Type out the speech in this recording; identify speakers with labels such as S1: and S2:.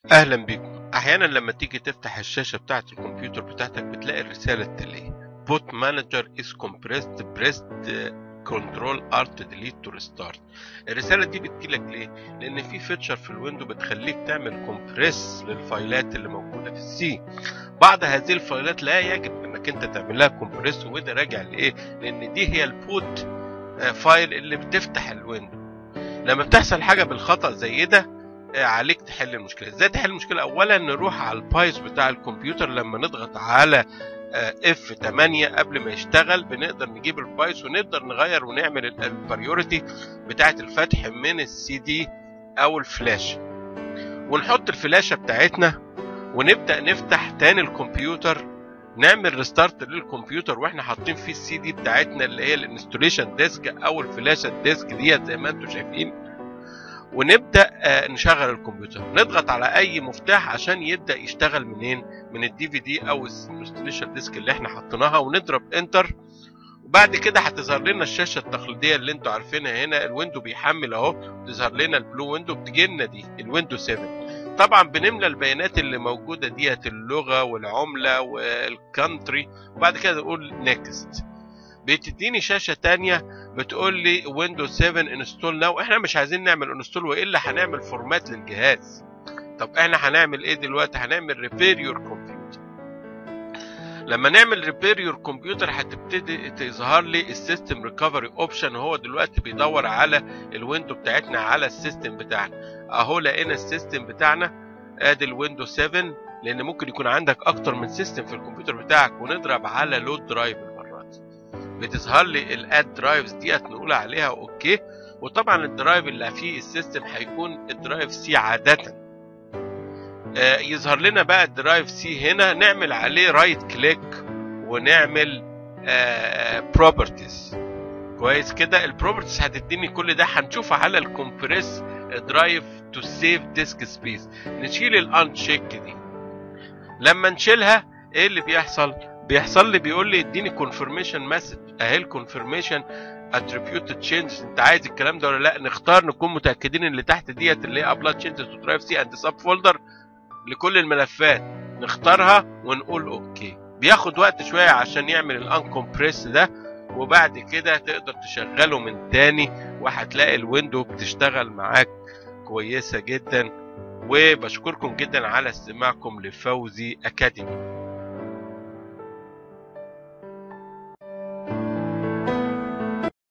S1: اهلا بيكم احيانا لما تيجي تفتح الشاشه بتاعه الكمبيوتر بتاعتك بتلاقي الرساله التاليه boot manager is compressed pressed كنترول ارت ديليت تو ريستارت الرساله دي بتجيلك ليه لان في فيتشر في الويندو بتخليك تعمل كومبريس للفايلات اللي موجوده في السي بعض هذه الفايلات لا يجب انك انت تعمل لها كومبريس وده راجع لايه لان دي هي البوت فايل اللي بتفتح الويندو لما بتحصل حاجه بالخطا زي ده عليك تحل المشكله ازاي تحل المشكله اولا نروح على البايس بتاع الكمبيوتر لما نضغط على اف 8 قبل ما يشتغل بنقدر نجيب البايس ونقدر نغير ونعمل البريوريتي بتاعه الفتح من السي دي او الفلاش ونحط الفلاشه بتاعتنا ونبدا نفتح تاني الكمبيوتر نعمل ريستارت للكمبيوتر واحنا حاطين فيه السي دي بتاعتنا اللي هي الانستوليشن ديسك او الفلاشه الديسك ديت زي ما انتم شايفين ونبدا نشغل الكمبيوتر نضغط على اي مفتاح عشان يبدا يشتغل منين من الدي في دي او الانستليشن ديسك اللي احنا حطيناها ونضرب انتر وبعد كده هتظهر لنا الشاشه التقليديه اللي انتوا عارفينها هنا الويندو بيحمل اهو تظهر لنا البلو ويندو بتجي لنا دي الويندو 7 طبعا بنملى البيانات اللي موجوده ديت اللغه والعمله والكانتري وبعد كده نقول نيكست بتديني شاشه تانية بتقول لي ويندوز 7 انستول ناو احنا مش عايزين نعمل انستول والا هنعمل فورمات للجهاز طب احنا هنعمل ايه دلوقتي هنعمل ريبير يور كمبيوتر لما نعمل ريبير يور كمبيوتر هتبتدي تظهر لي السيستم ريكفري اوبشن هو دلوقتي بيدور على الويندو بتاعتنا على السيستم بتاعنا اهو لقينا السيستم بتاعنا ادي الويندو 7 لان ممكن يكون عندك اكتر من سيستم في الكمبيوتر بتاعك ونضرب على لود درايف بتظهر لي الاد درايفز ديت نقول عليها اوكي وطبعا الدرايف اللي فيه السيستم هيكون الدرايف سي عاده آه يظهر لنا بقى الدرايف سي هنا نعمل عليه رايت كليك ونعمل بروبرتيز آه كويس كده البروبرتيز هتديني كل ده هنشوف على الكومبريس درايف تو سيف ديسك سبيس نشيل الانشيك دي لما نشيلها ايه اللي بيحصل بيحصل لي بيقول لي اديني كونفirmation مسج اهي الكونفirmation attributed changes انت عايز الكلام ده ولا لا نختار نكون متاكدين ان اللي تحت ديت اللي هي ابلاد changes تو درايف سي اند سب فولدر لكل الملفات نختارها ونقول اوكي بياخد وقت شويه عشان يعمل الان كومبريس ده وبعد كده تقدر تشغله من تاني وهتلاقي الويندو بتشتغل معاك كويسه جدا وبشكركم جدا على استماعكم لفوزي اكاديمي